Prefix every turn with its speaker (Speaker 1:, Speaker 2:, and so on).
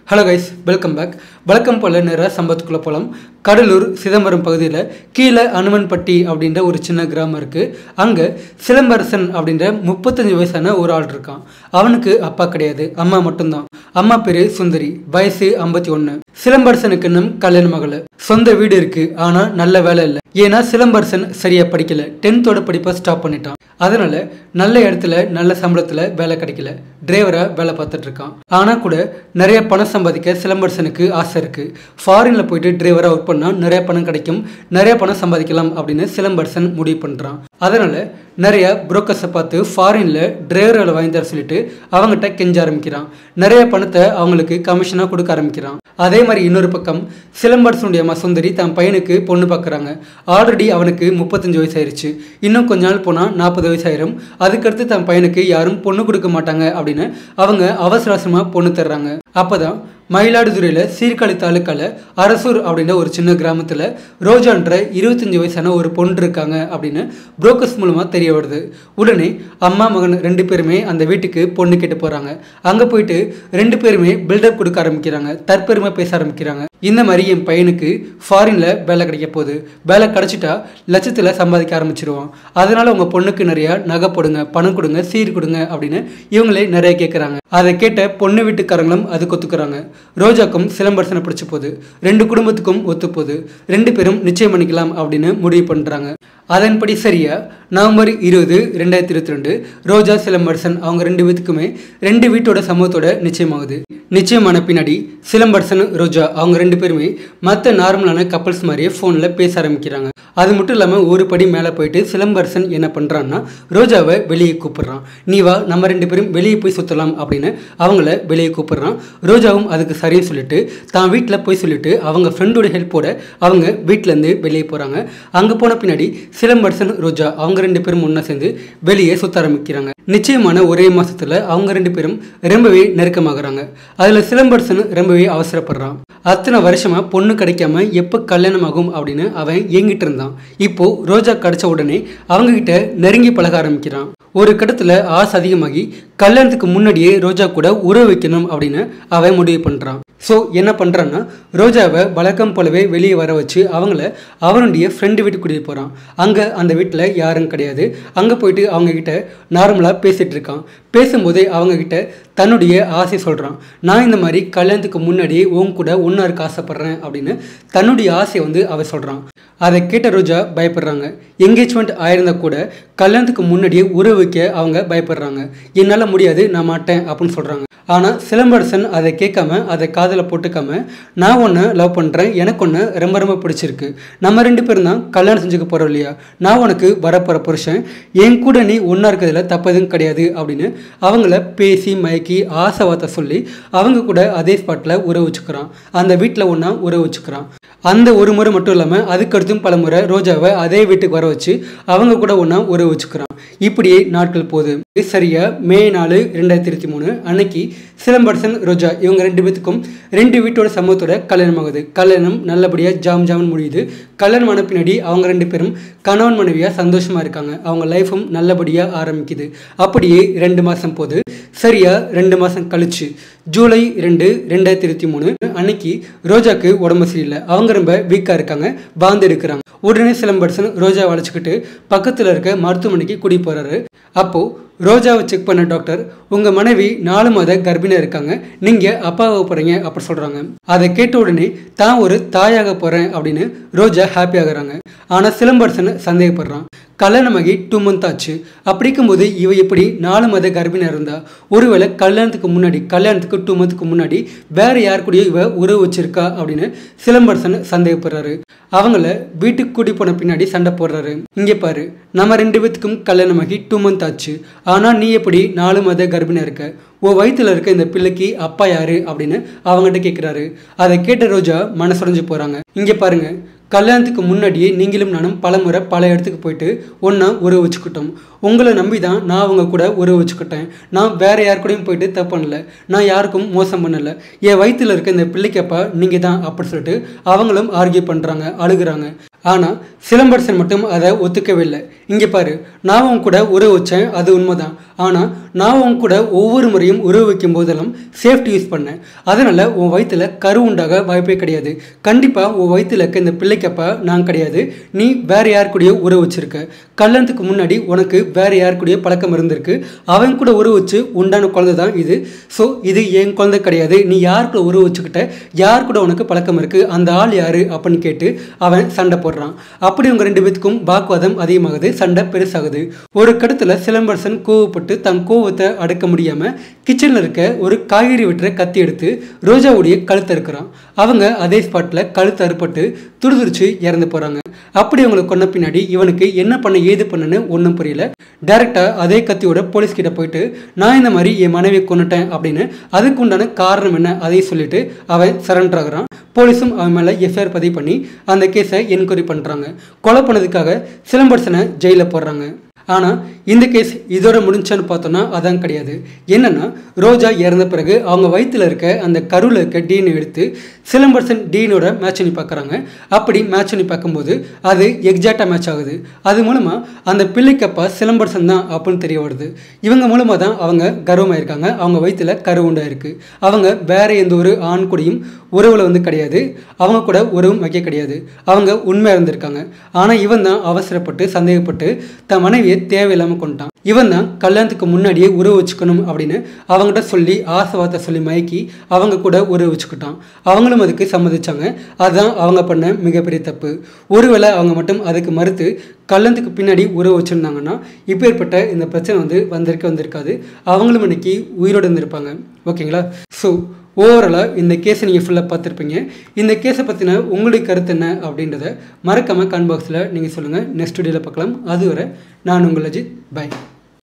Speaker 1: hello guys welcome back வழக்கம் போல நேராக சம்பத்துக்குள்ளே போகலாம் கடலூர் சிதம்பரம் பகுதியில் கீழே அனுமன்பட்டி அப்படின்ற ஒரு சின்ன கிராமம் இருக்குது அங்கே சிலம்பரசன் அப்படின்ற முப்பத்தஞ்சு வயசான ஒரு ஆள் இருக்கான் அவனுக்கு அப்பா கிடையாது அம்மா மட்டும்தான் அம்மா பேரு சுந்தரி வயசு ஐம்பத்தி ஒன்று சிலம்பரசனுக்கு இன்னும் கல்யாணம் ஆகலை சொந்த வீடு இருக்கு ஆனால் நல்ல வேலை இல்லை ஏன்னா சிலம்பரசன் சரியா படிக்கல டென்த்தோட படிப்பை ஸ்டாப் பண்ணிட்டான் அதனால நல்ல இடத்துல நல்ல சம்பளத்துல வேலை கிடைக்கல டிரைவரா வேலை பார்த்துட்டு இருக்கான் ஆனா கூட நிறைய பணம் சம்பாதிக்க சிலம்பரசனுக்கு ஆசை இருக்கு ஃபாரின்ல போயிட்டு டிரைவரா ஒர்க் பண்ணா நிறைய பணம் கிடைக்கும் நிறைய பணம் சம்பாதிக்கலாம் அப்படின்னு சிலம்பரசன் முடிவு பண்றான் அதனால நிறைய புரோக்கர்ஸை பார்த்து ஃபாரின்ல டிரைவர் வேலை வாங்கி தர சொல்லிட்டு அவங்ககிட்ட கெஞ்ச ஆரம்பிக்கிறான் நிறைய பணத்தை அவங்களுக்கு கமிஷனாக கொடுக்க ஆரம்பிக்கிறான் அதே மாதிரி இன்னொரு பக்கம் சிலம்பரசனுடைய அம்மா சுந்தரி தன் பையனுக்கு பொண்ணு பார்க்குறாங்க ஆல்ரெடி அவனுக்கு முப்பத்தஞ்சு வயசு ஆயிருச்சு இன்னும் கொஞ்ச நாள் போனால் நாற்பது வயசு ஆயிரும் அதுக்கடுத்து தன் பையனுக்கு யாரும் பொண்ணு கொடுக்க மாட்டாங்க அப்படின்னு அவங்க அவசர அவசரமாக பொண்ணு தர்றாங்க அப்பதான் மயிலாடுதுறையில் சீர்காழி தாலுக்கால அரசூர் அப்படின்ற ஒரு சின்ன கிராமத்தில் ரோஜான்ற இருபத்தஞ்சி வயசான ஒரு பொண்ணு இருக்காங்க அப்படின்னு புரோக்கர்ஸ் மூலமாக தெரிய வருது உடனே அம்மா மகன் ரெண்டு பேருமே அந்த வீட்டுக்கு பொண்ணு கேட்டு போகிறாங்க அங்கே போயிட்டு ரெண்டு பேருமே பில்டப் கொடுக்க ஆரம்பிக்கிறாங்க தற்பெருமை பேச ஆரம்பிக்கிறாங்க இந்த மாதிரி என் பையனுக்கு ஃபாரினில் வேலை கிடைக்க போகுது வேலை கிடைச்சிட்டா லட்சத்தில் சம்பாதிக்க ஆரம்பிச்சிருவான் அதனால உங்கள் பொண்ணுக்கு நிறைய நகை போடுங்க பணம் கொடுங்க சீர் கொடுங்க அப்படின்னு இவங்களே நிறைய கேட்குறாங்க அதை கேட்ட பொண்ணு வீட்டுக்காரங்களும் அதுக்கு ஒத்துக்கிறாங்க ரோஜாக்கும் சிலம்பரசனை பிடிச்சி போகுது ரெண்டு குடும்பத்துக்கும் ஒத்து போகுது ரெண்டு பேரும் நிச்சயம் பண்ணிக்கலாம் அப்படின்னு முடிவு பண்ணுறாங்க அதன்படி சரியா நவம்பர் இருபது ரெண்டாயிரத்தி இருபத்தி ரெண்டு ரோஜா சிலம்பரசன் அவங்க ரெண்டு பேத்துக்குமே ரெண்டு வீட்டோட சமூகத்தோட நிச்சயமாகுது நிச்சயமான பின்னாடி சிலம்பரசன் ரோஜா அவங்க ரெண்டு பேருமே மற்ற நார்மலான கப்பல்ஸ் மாதிரியே ஃபோனில் பேச ஆரம்பிக்கிறாங்க அது மட்டும் இல்லாமல் ஒரு படி மேலே போயிட்டு சிலம்பரசன் என்ன பண்ணுறான்னா ரோஜாவை வெளியே கூப்பிடுறான் நீ வா நம்ம ரெண்டு பேரும் வெளியே போய் சுற்றலாம் அப்படின்னு அவங்கள வெளியே கூப்பிடுறான் ரோஜாவும் அதுக்கு சரின்னு சொல்லிட்டு தான் வீட்டில் போய் சொல்லிட்டு அவங்க ஃப்ரெண்டோட ஹெல்ப்போட அவங்க வீட்டிலேருந்து வெளியே போகிறாங்க அங்கே போன பின்னாடி சிலம்பரசன் ரோஜா அவங்க ரெண்டு பேரும் ஒன்றா சேர்ந்து வெளியே சுற்ற ஆரம்பிக்கிறாங்க நிச்சயமான ஒரே மாசத்துல அவங்க ரெண்டு பேரும் ரொம்பவே நெருக்கமாகறாங்க அதில் சிலம்பரசன் ரொம்பவே அவசரப்படுறான் அத்தனை வருஷமா பொண்ணு கிடைக்காம எப்போ கல்யாணம் ஆகும் அப்படின்னு அவன் ஏங்கிட்டு இருந்தான் இப்போ ரோஜா கிடைச்ச உடனே அவங்க கிட்ட நெருங்கி பழக ஆரம்பிக்கிறான் ஒரு கட்டத்தில் ஆசை அதிகமாகி கல்யாணத்துக்கு முன்னாடியே ரோஜா கூட உறவு வைக்கணும் அப்படின்னு அவன் முடிவு பண்ணுறான் ஸோ என்ன பண்ணுறான்னா ரோஜாவை வழக்கம் போலவே வெளியே வர வச்சு அவங்கள அவனுடைய ஃப்ரெண்டு வீட்டுக்கு கூட்டிகிட்டு போகிறான் அங்கே அந்த வீட்டில் யாரும் கிடையாது அங்கே போயிட்டு அவங்க கிட்ட நார்மலாக பேசிகிட்டு இருக்கான் பேசும்போதே அவங்க கிட்ட தன்னுடைய ஆசை சொல்கிறான் நான் இந்த மாதிரி கல்யாணத்துக்கு முன்னாடியே உன் கூட ஒன்றா இருக்க ஆசைப்பட்றேன் அப்படின்னு தன்னுடைய ஆசையை வந்து அவ சொல்கிறான் அதை கேட்ட ரோஜா பயப்படுறாங்க என்கேஜ்மெண்ட் ஆயிருந்தா கூட கல்யாணத்துக்கு முன்னாடியே உறவு வைக்க அவங்க பயப்படுறாங்க என்னால் முடியாது நான் மாட்டேன் அப்படின்னு சொல்கிறாங்க ஆனால் சிலம்பரசன் அதை கேட்காம அதை காதில் போட்டுக்காம நான் ஒன்று லவ் பண்ணுறேன் எனக்கு ஒன்று ரொம்ப ரொம்ப பிடிச்சிருக்கு நம்ம ரெண்டு பேரும் தான் கல்யாணம் செஞ்சுக்க போகிறோம் இல்லையா நான் உனக்கு வரப்போகிற புருஷன் என் கூட நீ ஒன்றா இருக்கிறதுல தப்பு எதுவும் கிடையாது அப்படின்னு அவங்கள பேசி மயக்கி ஆசை வார்த்தை சொல்லி அவங்க கூட அதே ஸ்பாட்டில் உறவு வச்சுக்கிறான் அந்த வீட்டில் ஒன்றா உறவு வச்சுக்கிறான் அந்த ஒரு முறை மட்டும் இல்லாமல் அதுக்கடுத்தும் பல முறை ரோஜாவை அதே வீட்டுக்கு வர வச்சு அவங்க கூட ஒன்றா உறவு வச்சுக்கிறான் இப்படியே நாட்கள் போகுது சரியா மே நாலு ரெண்டாயிரத்தி இருபத்தி மூணு அன்னைக்கு சிலம்பரசன் ரோஜா இவங்க ரெண்டு பேத்துக்கும் ரெண்டு வீட்டோட சமூகத்தோட கல்யாணம் ஆகுது கல்யாணம் நல்லபடியாக ஜாம் ஜாமன் முடியுது கல்யாணம் ஆன பின்னாடி அவங்க ரெண்டு பேரும் கணவன் மனைவியாக சந்தோஷமாக இருக்காங்க அவங்க லைஃபும் நல்லபடியாக ஆரம்பிக்குது அப்படியே ரெண்டு மாதம் போகுது சரியா ரெண்டு மாதம் கழிச்சு ஜூலை ரெண்டு ரெண்டாயிரத்தி இருபத்தி மூணு அன்னைக்கு ரோஜாக்கு உடம்பு சரியில்லை அவங்க ரொம்ப வீக்காக இருக்காங்க பாந்து எடுக்கிறாங்க உடனே சிலம்பரசன் ரோஜாவை அழைச்சிக்கிட்டு பக்கத்தில் இருக்க மருத்துவமனைக்கு கூடி போகிறாரு அப்போது ரோஜாவை செக் பண்ண டாக்டர் உங்கள் மனைவி நாலு மாத கர்ப்பிணியாக இருக்காங்க நீங்கள் அப்பாவாக போகிறீங்க அப்படி சொல்கிறாங்க அதை கேட்ட உடனே தான் ஒரு தாயாக போகிறேன் அப்படின்னு ரோஜா ஹாப்பி ஆகுறாங்க ஆனால் சிலம்பரசன் சந்தேகப்படுறான் கல்யாணமாகி டூ மந்த் ஆச்சு அப்படிக்கும்போது இவ எப்படி நாலு மாத கர்ப்பிணியாக இருந்தா ஒருவேளை கல்யாணத்துக்கு முன்னாடி கல்யாணத்துக்கு டூ மந்த்துக்கு முன்னாடி வேற யார் கூடயும் இவ உறவு வச்சிருக்கா அப்படின்னு சிலம்பரசன் சந்தேகப்படுறாரு அவங்கள வீட்டுக்கு கூட்டி போன பின்னாடி சண்டை போடுறாரு இங்கே பாரு நம்ம ரெண்டு பேத்துக்கும் கல்யாணமாகி டூ மந்த் ஆச்சு ஆனால் நீ எப்படி நாலு மாத கர்ப்பிணியாக இருக்க உன் வயிற்றுல இருக்க இந்த பிள்ளைக்கு அப்பா யாரு அப்படின்னு அவங்ககிட்ட கேட்குறாரு அதை கேட்ட ரோஜா மனசுடைஞ்சு போகிறாங்க இங்கே பாருங்க கல்யாணத்துக்கு முன்னாடியே நீங்களும் நானும் பல முறை பல இடத்துக்கு போயிட்டு ஒன்றா உறவு வச்சுக்கிட்டோம் உங்களை நம்பி தான் நான் அவங்க கூட உறவு வச்சுக்கிட்டேன் நான் வேற யார் கூடயும் போயிட்டு தப்பு பண்ணல நான் யாருக்கும் மோசம் பண்ணல என் வயிற்றுல இருக்க இந்த பிள்ளைக்கப்பா நீங்கள் தான் அப்படி சொல்லிட்டு அவங்களும் ஆர்கியூ பண்ணுறாங்க அழுகுறாங்க ஆனால் சிலம்பரசன் மட்டும் அதை ஒத்துக்கவே இல்லை இங்கே பாரு நான் உன் கூட உறவு வச்சேன் அது உண்மைதான் ஆனால் நான் உன் கூட ஒவ்வொரு முறையும் உறவு வைக்கும் போதெல்லாம் சேஃப்டி யூஸ் பண்ணேன் அதனால் உன் வயிற்றில் கரு உண்டாக வாய்ப்பே கிடையாது கண்டிப்பாக உன் வயிற்றில் இருக்க இந்த பிள்ளைக்கப்பா நான் கிடையாது நீ வேற யார் கூடயோ உறவு வச்சிருக்க கல்யாணத்துக்கு முன்னாடி உனக்கு வேற யார் கூடயோ பழக்கம் இருந்திருக்கு அவன் கூட உறவு வச்சு உண்டான குழந்தை தான் இது ஸோ இது என் குழந்தை கிடையாது நீ யார் கூட உறவு வச்சுக்கிட்ட யார் கூட உனக்கு பழக்கம் இருக்குது அந்த ஆள் யாரு அப்படின்னு கேட்டு அவன் சண்டை போடுறான் அப்படி உங்க ரெண்டு பேத்துக்கும் வாக்குவாதம் அதிகமாகுது சண்டை பெருசாகுது ஒரு கடத்துல சிலம்பரசன் கோவப்பட்டு தன் கோவத்தை அடக்க முடியாம கிச்சன்ல இருக்க ஒரு காய்கறி வெட்டுற கத்தி எடுத்து ரோஜாவுடைய கழுத்தை இருக்கிறான் அவங்க அதே ஸ்பாட்ல கழுத்து அறுப்பட்டு துடிதுடிச்சு இறந்து போறாங்க அப்படி அவங்களை கொன்ன பின்னாடி இவனுக்கு என்ன பண்ண ஏது பண்ணன்னு ஒன்றும் புரியல டைரக்டா அதே கத்தியோட போலீஸ் கிட்ட போயிட்டு நான் இந்த மாதிரி என் மனைவியை கொன்னுட்டேன் அப்படின்னு அதுக்கு உண்டான காரணம் என்ன அதையும் சொல்லிட்டு அவன் சரண்டர் ஆகுறான் போலீஸும் அவன் மேலே எஃப்ஐஆர் பதிவு பண்ணி அந்த கேஸை என்கொயரி பண்ணுறாங்க கொலை பண்ணதுக்காக சிலம்பரசனை ஜெயிலில் போடுறாங்க ஆனால் இந்த கேஸ் இதோட முடிஞ்சான்னு பார்த்தோன்னா அதான் கிடையாது என்னன்னா ரோஜா இறந்த பிறகு அவங்க வயிற்றில் இருக்க அந்த கருவில் இருக்க டிஎன்ஏ எடுத்து சிலம்பரசன் டிஎனோட மேட்ச் பண்ணி பார்க்குறாங்க அப்படி மேட்ச் பண்ணி பார்க்கும்போது அது எக்ஸாக்டாக மேட்ச் ஆகுது அது மூலமாக அந்த பிள்ளைக்கப்பா சிலம்பரசன் தான் அப்படின்னு தெரிய வருது இவங்க மூலமாக தான் அவங்க கர்வமாயிருக்காங்க அவங்க வயிற்றில் கரு உண்டாயிருக்கு அவங்க வேற எந்த ஒரு ஆண் கூடயும் உறவில் வந்து கிடையாது அவங்க கூட உறவும் வைக்க கிடையாது அவங்க உண்மையாக இருந்திருக்காங்க ஆனால் இவன் தான் அவசரப்பட்டு சந்தேகப்பட்டு தன் மனைவியை தேவையில்லாமல் கொண்டுட்டான் இவன் தான் கல்யாணத்துக்கு முன்னாடியே உறவு வச்சுக்கணும் அப்படின்னு அவங்ககிட்ட சொல்லி ஆசை வார்த்தை சொல்லி மயக்கி அவங்க கூட உறவு வச்சுக்கிட்டான் அவங்களும் அதுக்கு சம்மதிச்சாங்க அதுதான் அவங்க பண்ண மிகப்பெரிய தப்பு ஒருவேளை அவங்க மட்டும் அதுக்கு மறுத்து கல்யாணத்துக்கு பின்னாடி உறவு வச்சுருந்தாங்கன்னா இப்போ ஏற்பட்ட இந்த பிரச்சனை வந்து வந்திருக்க வந்திருக்காது அவங்களும் இன்னைக்கு உயிரோடு இருந்திருப்பாங்க ஓகேங்களா ஸோ ஓவராலாக இந்த கேஸை நீங்கள் ஃபுல்லாக பார்த்துருப்பீங்க இந்த கேஸை பற்றின உங்களுடைய கருத்து என்ன அப்படின்றத மறக்காமல் கமெண்ட் பாக்ஸில் நீங்கள் சொல்லுங்கள் நெக்ஸ்ட் வீடியோவில் பார்க்கலாம் அதுவரை நான் உங்கள் அஜித் பை